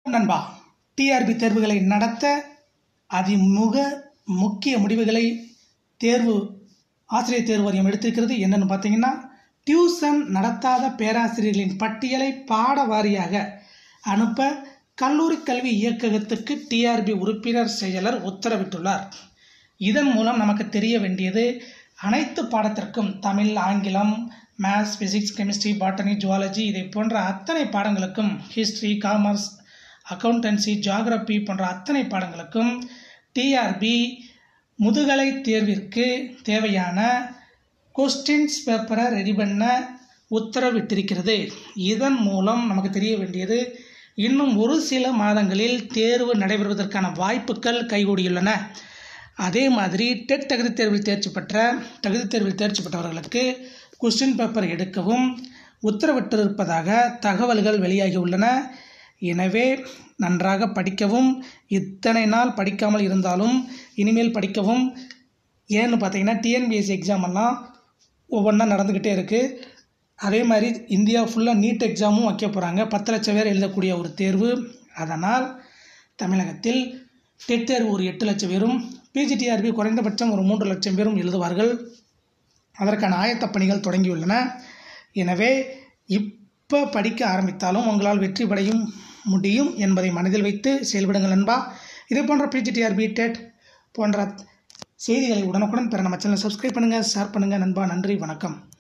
நண்பா டிஆர்பி தேர்வுகளை நடத்த அதிமுக முக்கிய முடிவுகளை தேர்வு ஆசிரியர் தேர்வு வாரியம் எடுத்திருக்கிறது என்னன்னு பார்த்தீங்கன்னா டியூசன் நடத்தாத பேராசிரியர்களின் பட்டியலை பாட வாரியாக அனுப்ப கல்லூரி கல்வி இயக்ககத்துக்கு டிஆர்பி உறுப்பினர் செயலர் உத்தரவிட்டுள்ளார் இதன் மூலம் நமக்கு தெரிய வேண்டியது அனைத்து பாடத்திற்கும் தமிழ் ஆங்கிலம் maths physics chemistry botany zoology இதை போன்ற அத்தனை பாடங்களுக்கும் ஹிஸ்ட்ரி காமர்ஸ் அக்கௌண்டன்சி ஜியாகிரபி போன்ற அத்தனை பாடங்களுக்கும் டிஆர்பி முதுகலை தேர்விற்கு தேவையான கொஸ்டின்ஸ் பேப்பரை ரெடி பண்ண உத்தரவிட்டிருக்கிறது இதன் மூலம் நமக்கு தெரிய வேண்டியது இன்னும் ஒரு சில மாதங்களில் தேர்வு நடைபெறுவதற்கான வாய்ப்புகள் கைகூடியுள்ளன அதே மாதிரி டெட் தகுதி தேர்வில் தேர்ச்சி பெற்ற தகுதி தேர்வில் தேர்ச்சி பெற்றவர்களுக்கு கொஸ்டின் பேப்பர் எடுக்கவும் உத்தரவிட்டிருப்பதாக தகவல்கள் வெளியாகியுள்ளன எனவே நன்றாக படிக்கவும் இத்தனை நாள் படிக்காமல் இருந்தாலும் இனிமேல் படிக்கவும் ஏன்னு பார்த்தீங்கன்னா டிஎன்பிஎஸ்சி எக்ஸாம் எல்லாம் ஒவ்வொன்றா நடந்துக்கிட்டே இருக்குது அதே மாதிரி இந்தியா ஃபுல்லாக நீட் எக்ஸாமும் வைக்க போகிறாங்க பத்து லட்சம் பேர் எழுதக்கூடிய ஒரு தேர்வு அதனால் தமிழகத்தில் டெட் தேர்வு ஒரு எட்டு லட்சம் பேரும் பிஜிடிஆர்பி குறைந்தபட்சம் ஒரு மூன்று லட்சம் பேரும் எழுதுவார்கள் அதற்கான ஆயத்தப் பணிகள் தொடங்கியுள்ளன எனவே இப்போ படிக்க ஆரம்பித்தாலும் உங்களால் வெற்றி படையும் முடியும் என்பதை மனதில் வைத்து செயல்படுங்கள் நண்பா இதே போன்ற பிஜிடிஆர்பி டெட் போன்ற செய்திகளை உடனுக்குடன் பெற நம்ம சேனலை சப்ஸ்கிரைப் பண்ணுங்கள் ஷேர் பண்ணுங்கள் நண்பா நன்றி வணக்கம்